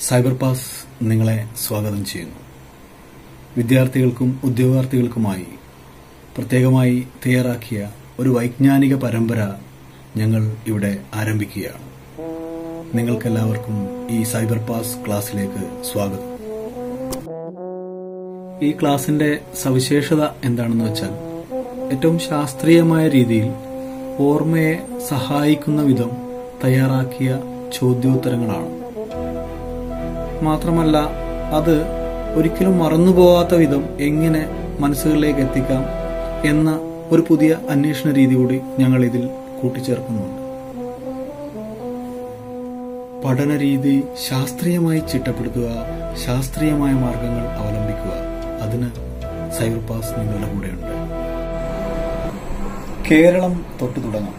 cyber pass നിങ്ങളെ സ്വാഗതം ചെയ്യുന്നു വിദ്യാർത്ഥികൾക്കും ഉദ്യോഗാർത്ഥികൾക്കുമായി പ്രത്യേകമായി തയ്യാറാക്കിയ ഒരു വൈജ്ഞാനിക പരമ്പര ഞങ്ങൾ ഇവിടെ ആരംഭിക്കുകയാണ് നിങ്ങൾക്കെല്ലാവർക്കും ഈ സൈബർ പാസ് ക്ലാസ്സിലേക്ക് സ്വാഗതം ഈ ക്ലാസിന്റെ സവിശേഷത എന്താണെന്ന് വെച്ചാൽ ഏറ്റവും ശാസ്ത്രീയമായ രീതിയിൽ ഓർമ്മയെ സഹായിക്കുന്ന വിധം തയ്യാറാക്കിയ ചോദ്യോത്തരങ്ങളാണ് മാത്രമല്ല അത് ഒരിക്കലും മറന്നുപോകാത്ത വിധം എങ്ങനെ മനസ്സുകളിലേക്ക് എത്തിക്കാം എന്ന ഒരു പുതിയ അന്വേഷണ രീതി കൂടി ഞങ്ങൾ ഇതിൽ കൂട്ടിച്ചേർക്കുന്നുണ്ട് പഠന രീതി ശാസ്ത്രീയമായി ചിട്ടപ്പെടുത്തുക ശാസ്ത്രീയമായ മാർഗങ്ങൾ അവലംബിക്കുക അതിന് സൈബർ പാസ് നിങ്ങളുടെ കൂടെയുണ്ട് കേരളം തൊട്ടു തുടങ്ങാം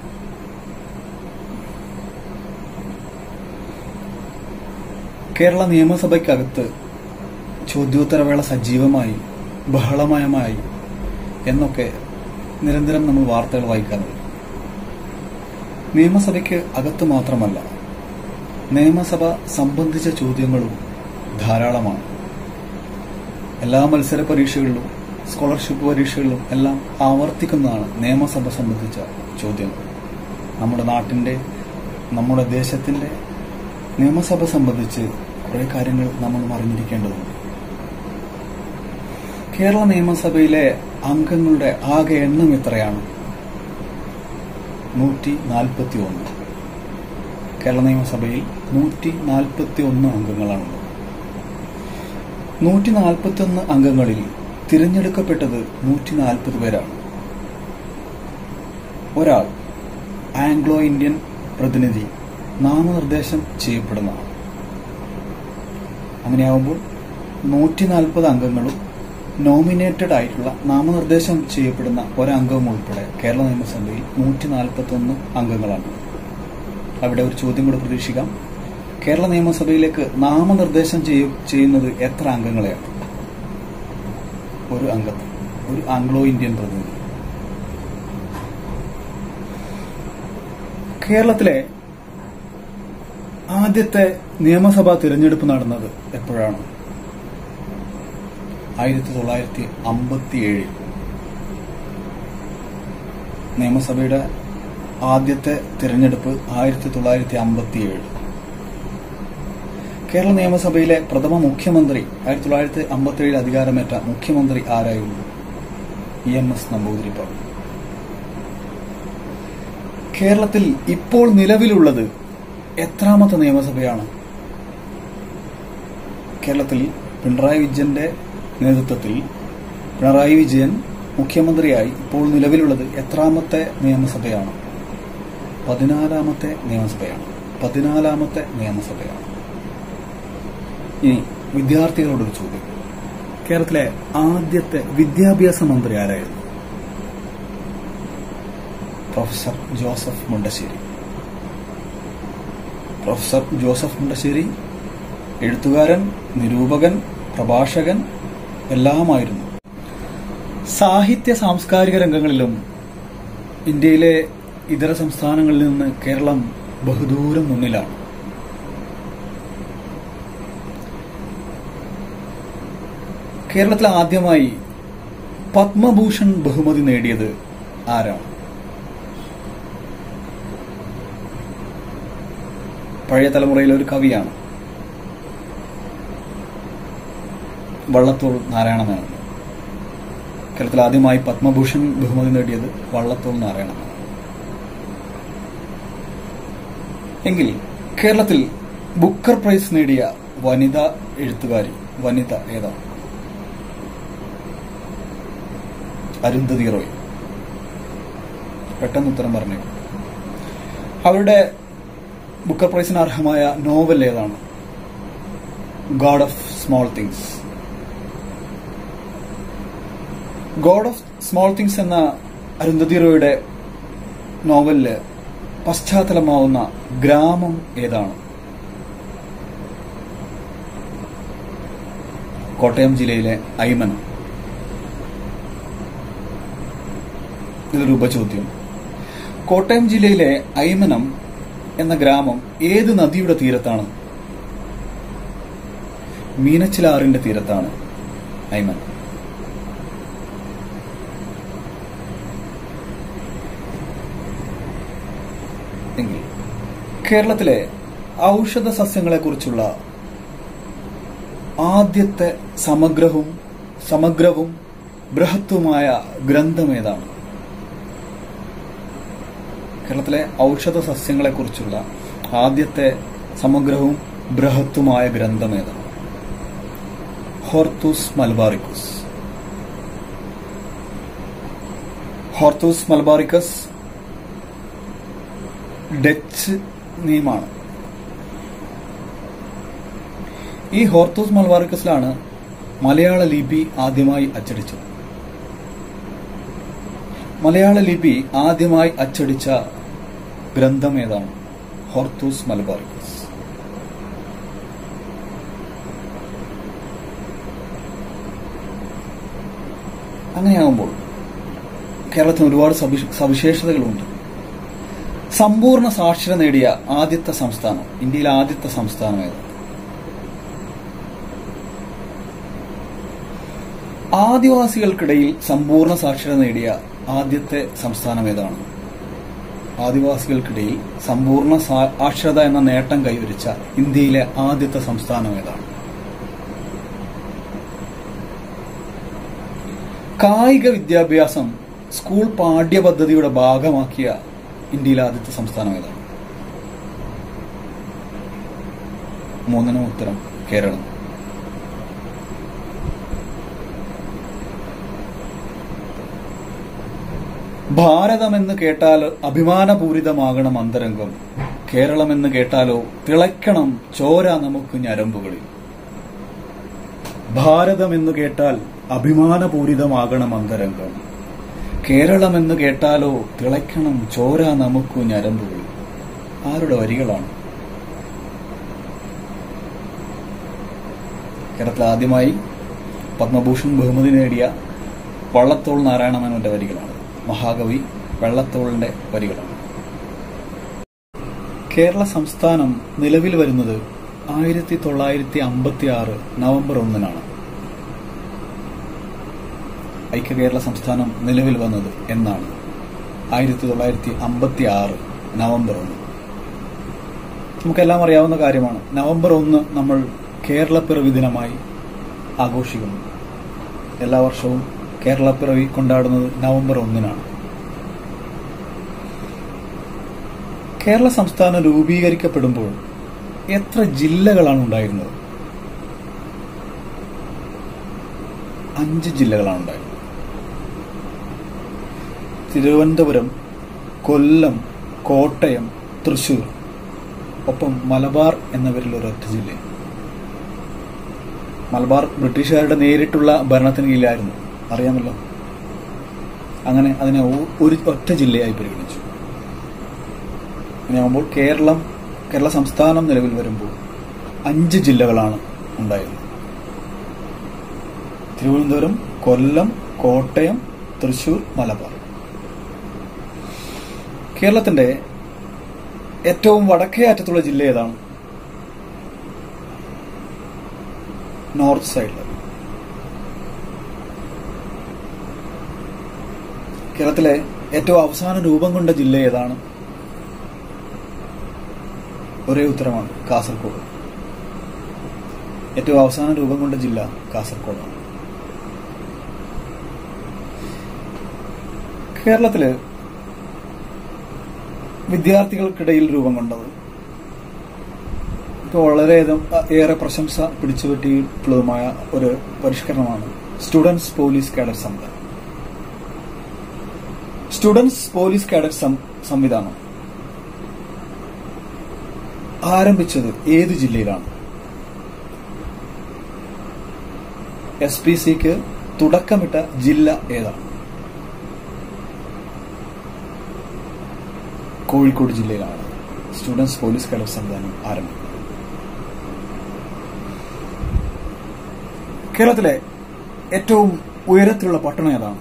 കേരള നിയമസഭയ്ക്കകത്ത് ചോദ്യോത്തരവേള സജീവമായി ബഹളമയമായി എന്നൊക്കെ നിരന്തരം നമ്മൾ വാർത്തകൾ വായിക്കാറുണ്ട് നിയമസഭയ്ക്ക് അകത്ത് മാത്രമല്ല നിയമസഭ സംബന്ധിച്ച ചോദ്യങ്ങളും ധാരാളമാണ് എല്ലാ മത്സര പരീക്ഷകളിലും സ്കോളർഷിപ്പ് പരീക്ഷകളിലും എല്ലാം ആവർത്തിക്കുന്നതാണ് നിയമസഭ സംബന്ധിച്ച ചോദ്യങ്ങൾ നമ്മുടെ നാട്ടിന്റെ നമ്മുടെ ദേശത്തിന്റെ നിയമസഭ സംബന്ധിച്ച് കുറെ കാര്യങ്ങൾ നമ്മൾ അറിഞ്ഞിരിക്കേണ്ടതുണ്ട് കേരള നിയമസഭയിലെ അംഗങ്ങളുടെ ആകെ എണ്ണം എത്രയാണ് നൂറ്റി നാൽപ്പത്തി ഒന്ന് കേരള നിയമസഭയിൽ നൂറ്റി നാൽപ്പത്തി ഒന്ന് അംഗങ്ങളാണുള്ളത് നൂറ്റി നാൽപ്പത്തി ഒന്ന് അംഗങ്ങളിൽ തിരഞ്ഞെടുക്കപ്പെട്ടത് നൂറ്റി നാൽപ്പത് പേരാണ് ഒരാൾ ആംഗ്ലോ ഇന്ത്യൻ പ്രതിനിധി നാമനിർദ്ദേശം ചെയ്യപ്പെടുന്നതാണ് അങ്ങനെയാകുമ്പോൾ നൂറ്റി നാൽപ്പത് അംഗങ്ങളും നോമിനേറ്റഡ് ആയിട്ടുള്ള നാമനിർദ്ദേശം ചെയ്യപ്പെടുന്ന ഒരംഗവും ഉൾപ്പെടെ കേരള നിയമസഭയിൽ നൂറ്റി നാൽപ്പത്തി ഒന്ന് അംഗങ്ങളാണ് അവിടെ ഒരു ചോദ്യം കൂടെ പ്രതീക്ഷിക്കാം കേരള നിയമസഭയിലേക്ക് നാമനിർദ്ദേശം ചെയ്യുന്നത് എത്ര അംഗങ്ങളെയാണ് ഒരു അംഗത്തെ ഒരു ആംഗ്ലോ ഇന്ത്യൻ പ്രതിനിധി കേരളത്തിലെ ആദ്യത്തെ നിയമസഭാ തിരഞ്ഞെടുപ്പ് നടന്നത് എപ്പോഴാണ് ആയിരത്തി തൊള്ളായിരത്തി അമ്പത്തിയേഴിൽ നിയമസഭയുടെ ആദ്യത്തെ തിരഞ്ഞെടുപ്പ് ആയിരത്തി തൊള്ളായിരത്തി അമ്പത്തിയേഴ് കേരള നിയമസഭയിലെ പ്രഥമ മുഖ്യമന്ത്രി ആയിരത്തി തൊള്ളായിരത്തി അമ്പത്തിയേഴിൽ അധികാരമേറ്റ മുഖ്യമന്ത്രി ആരായിരുന്നു ഇ എം എസ് നമ്പൂതിരിപ്പാട് കേരളത്തിൽ ഇപ്പോൾ നിലവിലുള്ളത് എത്രാമത്തെ നിയമസഭയാണ് കേരളത്തിൽ പിണറായി വിജയന്റെ നേതൃത്വത്തിൽ പിണറായി വിജയൻ മുഖ്യമന്ത്രിയായി ഇപ്പോൾ നിലവിലുള്ളത് എത്രാമത്തെ നിയമസഭയാണ് പതിനാലാമത്തെ നിയമസഭയാണ് പതിനാലാമത്തെ നിയമസഭയാണ് ഇനി വിദ്യാർത്ഥികളോടൊരു ചോദ്യം കേരളത്തിലെ ആദ്യത്തെ വിദ്യാഭ്യാസ മന്ത്രി ആരായിരുന്നു പ്രൊഫസർ ജോസഫ് മുണ്ടശ്ശേരി പ്രൊഫസർ ജോസഫ് മുണ്ടശ്ശേരി എഴുത്തുകാരൻ നിരൂപകൻ പ്രഭാഷകൻ എല്ലാമായിരുന്നു സാഹിത്യ സാംസ്കാരിക രംഗങ്ങളിലും ഇന്ത്യയിലെ ഇതര സംസ്ഥാനങ്ങളിൽ നിന്ന് കേരളം ബഹുദൂരം മുന്നിലാണ് കേരളത്തിൽ ആദ്യമായി പത്മഭൂഷൺ ബഹുമതി നേടിയത് ആരാണ് പഴയ തലമുറയിലെ ഒരു കവിയാണ് വള്ളത്തോൾ നാരായണനാണ് കേരളത്തിൽ ആദ്യമായി പത്മഭൂഷൺ ബഹുമതി നേടിയത് വള്ളത്തോൾ നാരായണനാണ് എങ്കിൽ കേരളത്തിൽ ബുക്കർ പ്രൈസ് നേടിയ വനിതാ എഴുത്തുകാരി വനിത ഏതാണ് അരുന്ധതി റോയ് പെട്ടെന്ന് ഉത്തരം പറഞ്ഞു അവരുടെ ബുക്കർ പ്രൈസിന് അർഹമായ നോവൽ ഏതാണ് God of Small Things God of Small Things എന്ന അരുന്ധതി റോയുടെ നോവലില് പശ്ചാത്തലമാവുന്ന ഗ്രാമം ഏതാണ് കോട്ടയം ജില്ലയിലെ ഐമനം ഇതൊരു ഉപചോദ്യം കോട്ടയം ജില്ലയിലെ ഐമനം എന്ന ഗ്രാമം ഏത് നദിയുടെ തീരത്താണ് മീനച്ചിലാറിന്റെ തീരത്താണ് ഐമൻ എങ്കിൽ കേരളത്തിലെ ഔഷധ സസ്യങ്ങളെക്കുറിച്ചുള്ള ആദ്യത്തെ സമഗ്രവും സമഗ്രവും ബൃഹത്തുമായ ഗ്രന്ഥം ഏതാണ് കേരളത്തിലെ ഔഷധ സസ്യങ്ങളെക്കുറിച്ചുള്ള ആദ്യത്തെ സമഗ്രവും ബൃഹത്തുമായ ഗ്രന്ഥം ഏതാണ് ഹോർത്തൂസ് മൽബാറിക്കസ് ഹോർത്തൂസ് മൽബാറിക്കസ് ഡച്ച് നിയമമാണ് ഈ ഹോർത്തൂസ് മൽബാറിക്കസിലാണ് മലയാള ലിപി ആദ്യമായി അച്ചടിച്ചത് മലയാള ലിപി ആദ്യമായി അച്ചടിച്ച ഗ്രന്ഥം ഏതാണ് ഹോർത്തൂസ് മലബാറിക്കസ് അങ്ങനെയാകുമ്പോൾ കേരളത്തിന് ഒരുപാട് സവിശ- സവിശേഷതകളുണ്ട് സമ്പൂർണ്ണ സാക്ഷരത നേടിയ ആദ്യത്തെ സംസ്ഥാനം ഇന്ത്യയിലെ ആദ്യത്തെ സംസ്ഥാനം ഏതാണ് ആദിവാസികൾക്കിടയിൽ സമ്പൂർണ്ണ സാക്ഷരത നേടിയ ആദ്യത്തെ സംസ്ഥാനം ഏതാണ് ആദിവാസികൾക്കിടയിൽ സമ്പൂർണ്ണ സാക്ഷരത എന്ന നേട്ടം കൈവരിച്ച ഇന്ത്യയിലെ ആദ്യത്തെ സംസ്ഥാനം ഏതാണ് കായിക വിദ്യാഭ്യാസം സ്കൂൾ പാഠ്യപദ്ധതിയുടെ ഭാഗമാക്കിയ ഇന്ത്യയിലെ ആദ്യത്തെ സംസ്ഥാനം ഏതാണ് മൂന്നിനും ഉത്തരം കേരളം ഭാരതമെന്ന് കേട്ടാൽ അഭിമാനപൂരിതമാകണം അന്തരംഗം കേരളമെന്ന് കേട്ടാലോ തിളയ്ക്കണം ചോര നമുക്ക് ഞരമ്പുകളിൽ ഭാരതമെന്ന് കേട്ടാൽ അഭിമാനപൂരിതമാകണം അന്തരംഗം കേരളമെന്ന് കേട്ടാലോ തിളയ്ക്കണം ചോര നമുക്കു ഞരമ്പുകളിൽ ആരുടെ വരികളാണ് കേരളത്തിൽ ആദ്യമായി പത്മഭൂഷൺ ബഹുമതി നേടിയ വള്ളത്തോൾ നാരായണ മേനോന്റെ വരികളാണ് മഹാകവി വെള്ളത്തോളിന്റെ വരികളാണ് കേരള സംസ്ഥാനം നിലവിൽ വരുന്നത് ആയിരത്തി തൊള്ളായിരത്തി അമ്പത്തി ആറ് നവംബർ ഒന്നിനാണ് ഐക്യ കേരള സംസ്ഥാനം നിലവിൽ വന്നത് എന്നാണ് ആയിരത്തി തൊള്ളായിരത്തി അമ്പത്തി ആറ് നവംബർ ഒന്ന് നമുക്കെല്ലാം അറിയാവുന്ന കാര്യമാണ് നവംബർ ഒന്ന് നമ്മൾ കേരളപ്പിറവി ദിനമായി ആഘോഷിക്കുന്നു എല്ലാ വർഷവും കേരളപ്പിറവി കൊണ്ടാടുന്നത് നവംബർ ഒന്നിനാണ് കേരള സംസ്ഥാനം രൂപീകരിക്കപ്പെടുമ്പോൾ എത്ര ജില്ലകളാണ് ഉണ്ടായിരുന്നത് അഞ്ച് ജില്ലകളാണ് ഉണ്ടായിരുന്നത് തിരുവനന്തപുരം കൊല്ലം കോട്ടയം തൃശൂർ ഒപ്പം മലബാർ എന്ന പേരിൽ ഒരൊറ്റ ജില്ല മലബാർ ബ്രിട്ടീഷുകാരുടെ നേരിട്ടുള്ള ഭരണത്തിന് കീഴിലായിരുന്നു അറിയാമല്ലോ അങ്ങനെ അതിനെ ഒ- ഒരു ഒറ്റ ജില്ലയായി പരിഗണിച്ചു അങ്ങനെയാകുമ്പോൾ കേരളം കേരള സംസ്ഥാനം നിലവിൽ വരുമ്പോൾ അഞ്ച് ജില്ലകളാണ് ഉണ്ടായിരുന്നത് തിരുവനന്തപുരം കൊല്ലം കോട്ടയം തൃശൂർ മലബാർ കേരളത്തിന്റെ ഏറ്റവും വടക്കേ അറ്റത്തുള്ള ജില്ല ഏതാണ് നോർത്ത് സൈഡിൽ കേരളത്തിലെ ഏറ്റവും അവസാന രൂപം കൊണ്ട ജില്ല ഏതാണ് ഒരേ ഉത്തരമാണ് കാസർഗോഡ് ഏറ്റവും അവസാന രൂപം കൊണ്ട ജില്ല കാസർഗോഡാണ് കേരളത്തില് വിദ്യാർത്ഥികൾക്കിടയിൽ രൂപം കൊണ്ടത് ഇപ്പോൾ വളരെ ഏറെ പ്രശംസ പിടിച്ചുപറ്റിയിട്ടുള്ളതുമായ ഒരു പരിഷ്കരണമാണ് സ്റ്റുഡൻസ് പോലീസ് കാഡറ്റ് സംവിധാനം സ്റ്റുഡൻസ് പോലീസ് കാഡറ്റ് സം- സംവിധാനം ആരംഭിച്ചത് ഏത് ജില്ലയിലാണ് എസ് പി സിക്ക് തുടക്കമിട്ട ജില്ല ഏതാണ് കോഴിക്കോട് ജില്ലയിലാണ് സ്റ്റുഡൻസ് പോലീസ് കാഡറ്റ് സംവിധാനം ആരംഭിക്കുന്നത് കേരളത്തിലെ ഏറ്റവും ഉയരത്തിലുള്ള പട്ടണം ഏതാണ്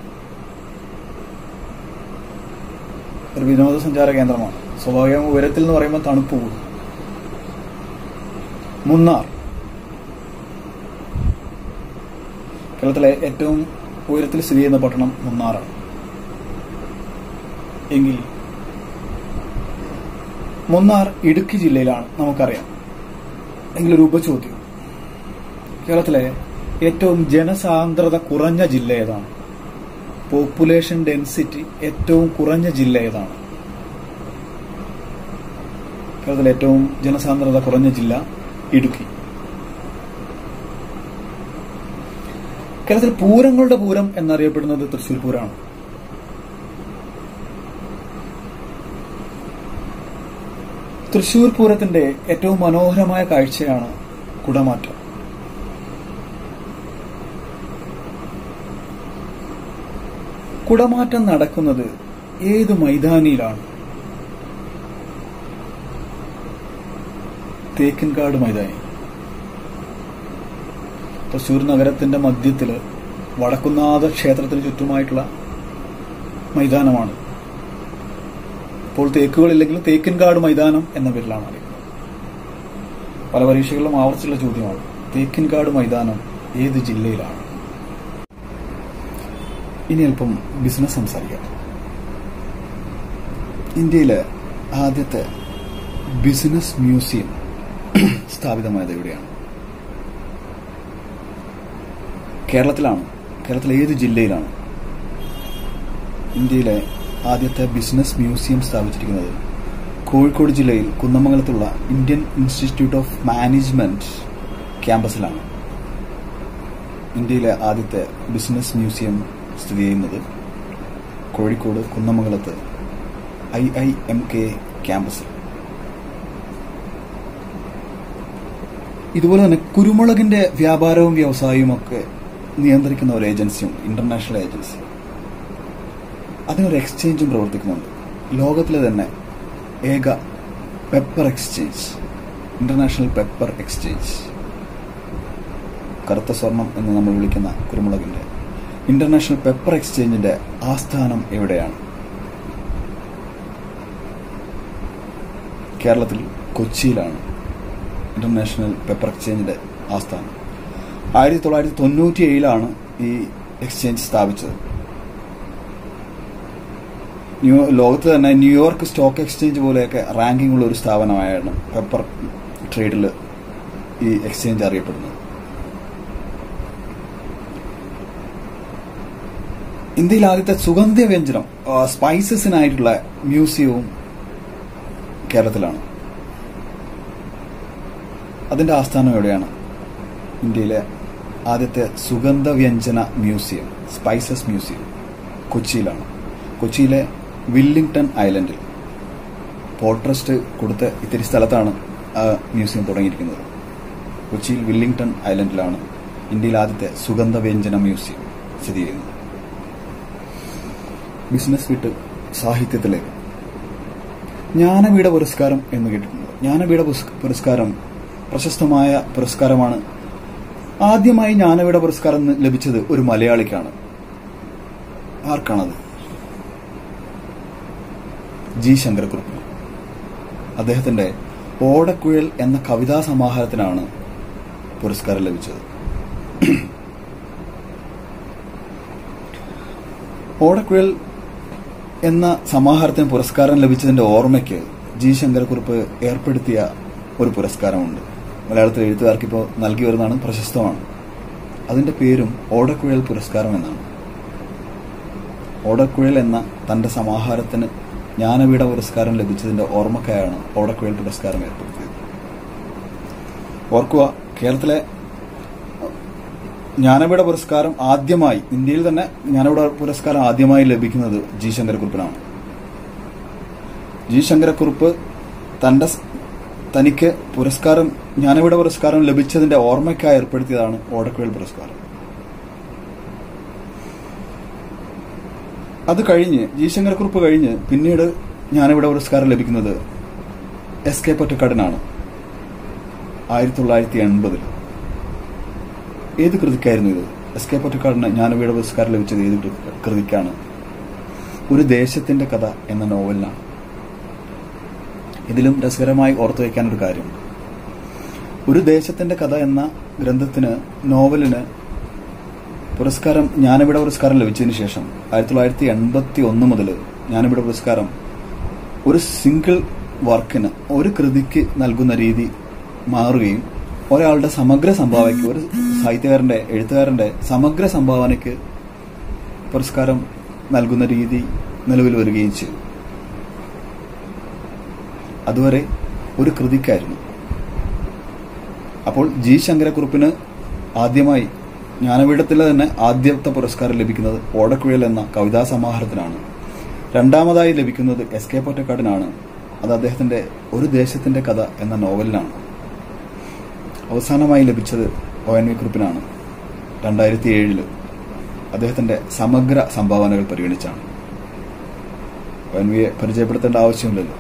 ഒരു വിനോദസഞ്ചാര കേന്ദ്രമാണ് സ്വാഭാവികം ഉയരത്തിൽ എന്ന് പറയുമ്പോൾ തണുപ്പ് കൂടും മുന്നാർ കേരളത്തിലെ ഏറ്റവും ഉയരത്തിൽ സ്ഥിതി ചെയ്യുന്ന പട്ടണം മുന്നാറാണ് എങ്കിൽ മുന്നാർ ഇടുക്കി ജില്ലയിലാണ് നമുക്കറിയാം എങ്കിലൊരു ഉപചോദ്യം കേരളത്തിലെ ഏറ്റവും ജനസാന്ദ്രത കുറഞ്ഞ ജില്ല ഏതാണ് പോപ്പുലേഷൻ ഡെൻസിറ്റി ഏറ്റവും കുറഞ്ഞ ജില്ല ഏതാണ് കേരളത്തിലെ ഏറ്റവും ജനസാന്ദ്രത കുറഞ്ഞ ജില്ല ഇടുക്കി കേരളത്തിൽ പൂരങ്ങളുടെ പൂരം എന്നറിയപ്പെടുന്നത് തൃശൂർ പൂരമാണ് തൃശൂർ പൂരത്തിന്റെ ഏറ്റവും മനോഹരമായ കാഴ്ചയാണ് കുടമാറ്റം കുടമാറ്റം നടക്കുന്നത് ഏത് മൈതാനിയിലാണ് തേക്കിൻകാട് മൈതാനി തൃശൂർ നഗരത്തിന്റെ മധ്യത്തില് വടക്കുന്നാഥ ക്ഷേത്രത്തിന് ചുറ്റുമായിട്ടുള്ള മൈതാനമാണ് ഇപ്പോൾ തേക്കുകളില്ലെങ്കിലും തേക്കിൻകാട് മൈതാനം എന്ന പേരിലാണ് അറിയുന്നത് പല പരീക്ഷകളിലും ആവർത്തിച്ചുള്ള ചോദ്യമാണ് തേക്കിൻകാട് മൈതാനം ഏത് ജില്ലയിലാണ് ഇനി അല്പം ബിസിനസ് സംസാരിക്കാം ഇന്ത്യയിലെ ആദ്യത്തെ ബിസിനസ് മ്യൂസിയം സ്ഥാപിതമായത് എവിടെയാണ് കേരളത്തിലാണ് കേരളത്തിലെ ഏത് ജില്ലയിലാണ് ഇന്ത്യയിലെ ആദ്യത്തെ ബിസിനസ് മ്യൂസിയം സ്ഥാപിച്ചിരിക്കുന്നത് കോഴിക്കോട് ജില്ലയിൽ കുന്നമംഗലത്തുള്ള ഇന്ത്യൻ ഇൻസ്റ്റിറ്റ്യൂട്ട് ഓഫ് മാനേജ്മെന്റ് ക്യാമ്പസിലാണ് ഇന്ത്യയിലെ ആദ്യത്തെ ബിസിനസ് മ്യൂസിയം സ്ഥിതി ചെയ്യുന്നത് കോഴിക്കോട് കുന്നമംഗലത്ത് ഐ ഐ എം കെ ക്യാമ്പസിൽ ഇതുപോലെ തന്നെ കുരുമുളകിന്റെ വ്യാപാരവും വ്യവസായവും ഒക്കെ നിയന്ത്രിക്കുന്ന ഒരു ഏജൻസിയുണ്ട് ഇന്റർനാഷണൽ ഏജൻസി അതിനൊരു എക്സ്ചേഞ്ചും പ്രവർത്തിക്കുന്നുണ്ട് ലോകത്തിലെ തന്നെ ഏക pepper exchange international pepper exchange കറുത്ത സ്വർണം എന്ന് നമ്മൾ വിളിക്കുന്ന കുരുമുളകിന്റെ ഇന്റർനാഷണൽ പെപ്പർ എക്സ്ചേഞ്ചിന്റെ ആസ്ഥാനം എവിടെയാണ് കേരളത്തിൽ കൊച്ചിയിലാണ് ഇന്റർനാഷണൽ പെപ്പർ എക്സ്ചേഞ്ചിന്റെ ആസ്ഥാനം ആയിരത്തി തൊള്ളായിരത്തി തൊണ്ണൂറ്റി ഏഴിലാണ് ഈ എക്സ്ചേഞ്ച് സ്ഥാപിച്ചത് ന്യൂ ലോകത്ത് തന്നെ ന്യൂയോർക്ക് സ്റ്റോക്ക് എക്സ്ചേഞ്ച് പോലെയൊക്കെ റാങ്കിംഗ് ഉള്ള ഒരു സ്ഥാപനമായാണ് പെപ്പർ ട്രേഡിൽ ഈ എക്സ്ചേഞ്ച് അറിയപ്പെടുന്നത് ഇന്ത്യയിൽ ആദ്യത്തെ സുഗന്ധവ്യഞ്ജനം സ്പൈസസിനായിട്ടുള്ള മ്യൂസിയവും കേരളത്തിലാണ് അതിന്റെ ആസ്ഥാനം എവിടെയാണ് ഇന്ത്യയിലെ ആദ്യത്തെ സുഗന്ധവ്യഞ്ജന മ്യൂസിയം സ്പൈസസ് മ്യൂസിയം കൊച്ചിയിലാണ് കൊച്ചിയിലെ വില്ലിംഗ്ടൺ ഐലൻഡിൽ പോർട്ട് ട്രസ്റ്റ് കൊടുത്ത ഇത്തിരി സ്ഥലത്താണ് ആ മ്യൂസിയം തുടങ്ങിയിരിക്കുന്നത് കൊച്ചിയിൽ വില്ലിംഗ്ടൺ ഐലൻഡിലാണ് ഇന്ത്യയിൽ ആദ്യത്തെ സുഗന്ധവ്യഞ്ജന മ്യൂസിയം സ്ഥിതി ചെയ്യുന്നത് ബിസിനസ് വിട്ട് സാഹിത്യത്തിലേക്ക് ജ്ഞാനപീഠ പുരസ്കാരം എന്ന് കേട്ടിട്ടുണ്ട് ജ്ഞാനപീഠ പുരസ്കാരം പ്രശസ്തമായ പുരസ്കാരമാണ് ആദ്യമായി ജ്ഞാനപീഠ പുരസ്കാരം ലഭിച്ചത് ഒരു മലയാളിക്കാണ് ആർക്കാണത് ജി ശങ്കരക്കുറുപ്പ് അദ്ദേഹത്തിന്റെ ഓടക്കുഴൽ എന്ന കവിതാ സമാഹാരത്തിനാണ് പുരസ്കാരം ലഭിച്ചത് ഓടക്കുഴൽ എന്ന സമാഹാരത്തിന് പുരസ്കാരം ലഭിച്ചതിന്റെ ഓർമ്മയ്ക്ക് ജി ശങ്കരക്കുറുപ്പ് ഏർപ്പെടുത്തിയ ഒരു പുരസ്കാരമുണ്ട് മലയാളത്തിൽ എഴുത്തുകാർക്ക് ഇപ്പോൾ നൽകി വരുന്നതാണ് പ്രശസ്തമാണ് അതിന്റെ പേരും ഓടക്കുഴൽ പുരസ്കാരം എന്നാണ് ഓടക്കുഴൽ എന്ന തന്റെ സമാഹാരത്തിന് ജ്ഞാനപീഠ പുരസ്കാരം ലഭിച്ചതിന്റെ ഓർമ്മക്കായാണ് ഓടക്കുഴൽ പുരസ്കാരം ഏർപ്പെടുത്തിയത് ഓർക്കുക കേരളത്തിലെ ജ്ഞാനപീഠ പുരസ്കാരം ആദ്യമായി ഇന്ത്യയിൽ തന്നെ ജ്ഞാനപീഠ പുരസ്കാരം ആദ്യമായി ലഭിക്കുന്നത് ജി ശങ്കരക്കുറുപ്പിനാണ് ജി ശങ്കരക്കുറുപ്പ് തന്റെ തനിക്ക് പുരസ്കാരം ജ്ഞാനപീഠ പുരസ്കാരം ലഭിച്ചതിന്റെ ഓർമ്മയ്ക്കായി ഏർപ്പെടുത്തിയതാണ് ഓടക്കുഴൽ പുരസ്കാരം അത് കഴിഞ്ഞ് ജി ശങ്കരക്കുറുപ്പ് കഴിഞ്ഞ് പിന്നീട് ജ്ഞാനപീഠ പുരസ്കാരം ലഭിക്കുന്നത് എസ് കെ പൊറ്റക്കാടിനാണ് ആയിരത്തി തൊള്ളായിരത്തി എൺപതിൽ ഏത് കൃതിക്കായിരുന്നു ഇത് എസ് കെ പൊറ്റക്കാടിന് ജ്ഞാനപീഠ പുരസ്കാരം ലഭിച്ചത് ഏത് കൃതിക്കാണ് ഒരു ദേശത്തിന്റെ കഥ എന്ന നോവലിനാണ് ഇതിലും രസകരമായി ഓർത്തു വയ്ക്കാൻ ഒരു കാര്യം ഒരു ദേശത്തിന്റെ കഥ എന്ന ഗ്രന്ഥത്തിന് നോവലിന് പുരസ്കാരം ജ്ഞാനപീഠ പുരസ്കാരം ലഭിച്ചതിന് ശേഷം ആയിരത്തി തൊള്ളായിരത്തി എൺപത്തി ഒന്ന് മുതൽ ജ്ഞാനപീഠ പുരസ്കാരം ഒരു സിംഗിൾ വർക്കിന് ഒരു കൃതിക്ക് നൽകുന്ന രീതി മാറുകയും ഒരാളുടെ സമഗ്ര സംഭാവനയ്ക്ക് ഒരു സാഹിത്യകാരന്റെ എഴുത്തുകാരന്റെ സമഗ്ര സംഭാവനയ്ക്ക് പുരസ്കാരം നൽകുന്ന രീതി നിലവിൽ വരികയും ചെയ്തു അതുവരെ ഒരു കൃതിക്കായിരുന്നു അപ്പോൾ ജി ശങ്കരക്കുറുപ്പിന് ആദ്യമായി ജ്ഞാനപീഠത്തിലെ തന്നെ ആദ്യത്തെ പുരസ്കാരം ലഭിക്കുന്നത് ഓടക്കുഴൽ എന്ന കവിതാ സമാഹാരത്തിനാണ് രണ്ടാമതായി ലഭിക്കുന്നത് എസ് കെ പൊറ്റക്കാടിനാണ് അത് അദ്ദേഹത്തിന്റെ ഒരു ദേശത്തിന്റെ കഥ എന്ന നോവലിനാണ് അവസാനമായി ലഭിച്ചത് ഒ എൻ വി കുറിപ്പിനാണ് രണ്ടായിരത്തി ഏഴില് അദ്ദേഹത്തിന്റെ സമഗ്ര സംഭാവനകൾ പരിഗണിച്ചാണ് ഒ എൻ വിയെ പരിചയപ്പെടുത്തേണ്ട ആവശ്യമില്ലല്ലോ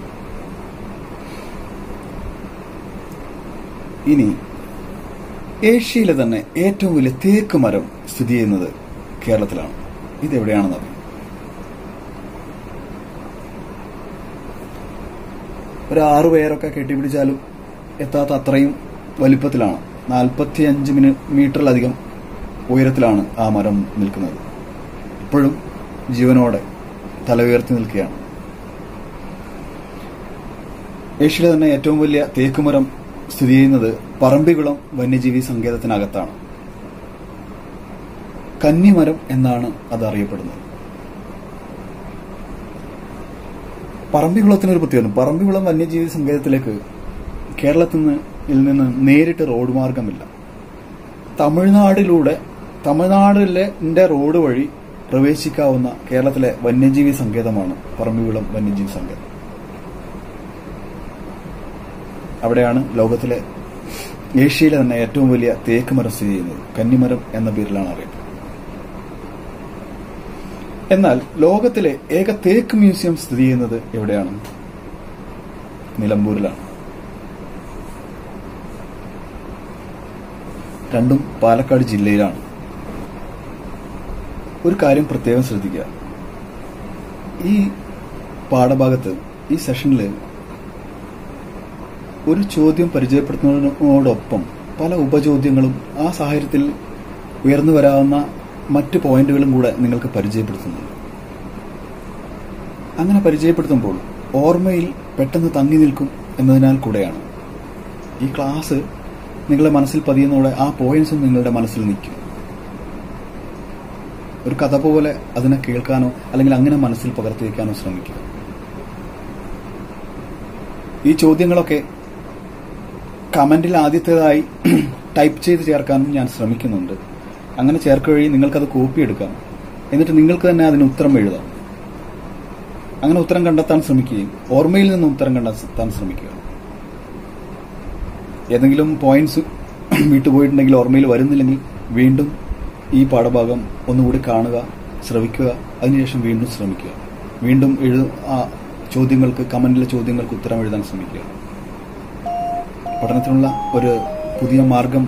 ഇനി ഏഷ്യയിലെ തന്നെ ഏറ്റവും വലിയ തേക്ക് മരം സ്ഥിതി ചെയ്യുന്നത് കേരളത്തിലാണ് ഇതെവിടെയാണെന്ന് അറിയാം ഒരു ആറു പേരൊക്കെ കെട്ടിപ്പിടിച്ചാലും എത്താത്ത അത്രയും വലിപ്പത്തിലാണ് നാൽപ്പത്തി അഞ്ച് മിനി മീറ്ററിലധികം ഉയരത്തിലാണ് ആ മരം നിൽക്കുന്നത് ഇപ്പോഴും ജീവനോടെ തല ഉയർത്തി നിൽക്കുകയാണ് ഏഷ്യയിലെ തന്നെ ഏറ്റവും വലിയ തേക്കുമരം സ്ഥിതി ചെയ്യുന്നത് പറമ്പിക്കുളം വന്യജീവി സങ്കേതത്തിനകത്താണ് കന്നിമരം എന്നാണ് അത് അറിയപ്പെടുന്നത് പറമ്പിക്കുളത്തിനൊരു പ്രത്യേകത പറമ്പിക്കുളം വന്യജീവി സങ്കേതത്തിലേക്ക് കേരളത്തിൽ നിന്ന് ഇതിൽ നിന്ന് നേരിട്ട് റോഡ് മാർഗമില്ല തമിഴ്നാടിലൂടെ തമിഴ്നാടിലെ റോഡ് വഴി പ്രവേശിക്കാവുന്ന കേരളത്തിലെ വന്യജീവി സങ്കേതമാണ് പറമ്പിക്കുളം വന്യജീവി സങ്കേതം അവിടെയാണ് ലോകത്തിലെ ഏഷ്യയിലെ തന്നെ ഏറ്റവും വലിയ തേക്ക് മരം സ്ഥിതി ചെയ്യുന്നത് കന്നിമരം എന്ന പേരിലാണ് അറിയപ്പെടുന്നത് എന്നാൽ ലോകത്തിലെ ഏക തേക്ക് മ്യൂസിയം സ്ഥിതി ചെയ്യുന്നത് എവിടെയാണ് നിലമ്പൂരിലാണ് രണ്ടും പാലക്കാട് ജില്ലയിലാണ് ഒരു കാര്യം പ്രത്യേകം ശ്രദ്ധിക്കുക ഈ പാഠഭാഗത്ത് ഈ സെഷനിൽ ഒരു ചോദ്യം പരിചയപ്പെടുത്തുന്നതിനോടൊപ്പം പല ഉപചോദ്യങ്ങളും ആ സാഹചര്യത്തിൽ ഉയർന്നു വരാവുന്ന മറ്റ് പോയിന്റുകളും കൂടെ നിങ്ങൾക്ക് പരിചയപ്പെടുത്തുന്നുണ്ട് അങ്ങനെ പരിചയപ്പെടുത്തുമ്പോൾ ഓർമ്മയിൽ പെട്ടെന്ന് തങ്ങി നിൽക്കും എന്നതിനാൽ കൂടെയാണ് ഈ ക്ലാസ് നിങ്ങളുടെ മനസ്സിൽ പതിയുന്നതോടെ ആ പോയിന്റ്സും നിങ്ങളുടെ മനസ്സിൽ നിൽക്കും ഒരു കഥ പോലെ അതിനെ കേൾക്കാനോ അല്ലെങ്കിൽ അങ്ങനെ മനസ്സിൽ പകർത്തി വയ്ക്കാനോ ശ്രമിക്കുക ഈ ചോദ്യങ്ങളൊക്കെ കമന്റിൽ ആദ്യത്തേതായി ടൈപ്പ് ചെയ്ത് ചേർക്കാനും ഞാൻ ശ്രമിക്കുന്നുണ്ട് അങ്ങനെ ചേർക്ക വഴി നിങ്ങൾക്കത് കോപ്പി എടുക്കാം എന്നിട്ട് നിങ്ങൾക്ക് തന്നെ അതിന് ഉത്തരം എഴുതാം അങ്ങനെ ഉത്തരം കണ്ടെത്താൻ ശ്രമിക്കുകയും ഓർമ്മയിൽ നിന്ന് ഉത്തരം കണ്ടെത്താൻ ശ്രമിക്കുക ഏതെങ്കിലും പോയിന്റ്സ് വിട്ടുപോയിട്ടുണ്ടെങ്കിൽ ഓർമ്മയിൽ വരുന്നില്ലെങ്കിൽ വീണ്ടും ഈ പാഠഭാഗം ഒന്നുകൂടി കാണുക ശ്രവിക്കുക അതിനുശേഷം വീണ്ടും ശ്രമിക്കുക വീണ്ടും എഴു ആ ചോദ്യങ്ങൾക്ക് കമന്റിലെ ചോദ്യങ്ങൾക്ക് ഉത്തരം എഴുതാൻ ശ്രമിക്കുക പഠനത്തിനുള്ള ഒരു പുതിയ മാർഗം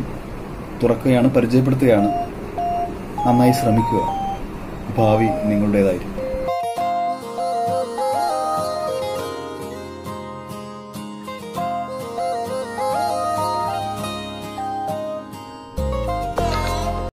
തുറക്കുകയാണ് പരിചയപ്പെടുത്തുകയാണ് നന്നായി ശ്രമിക്കുക ഭാവി നിങ്ങളുടേതായിരിക്കും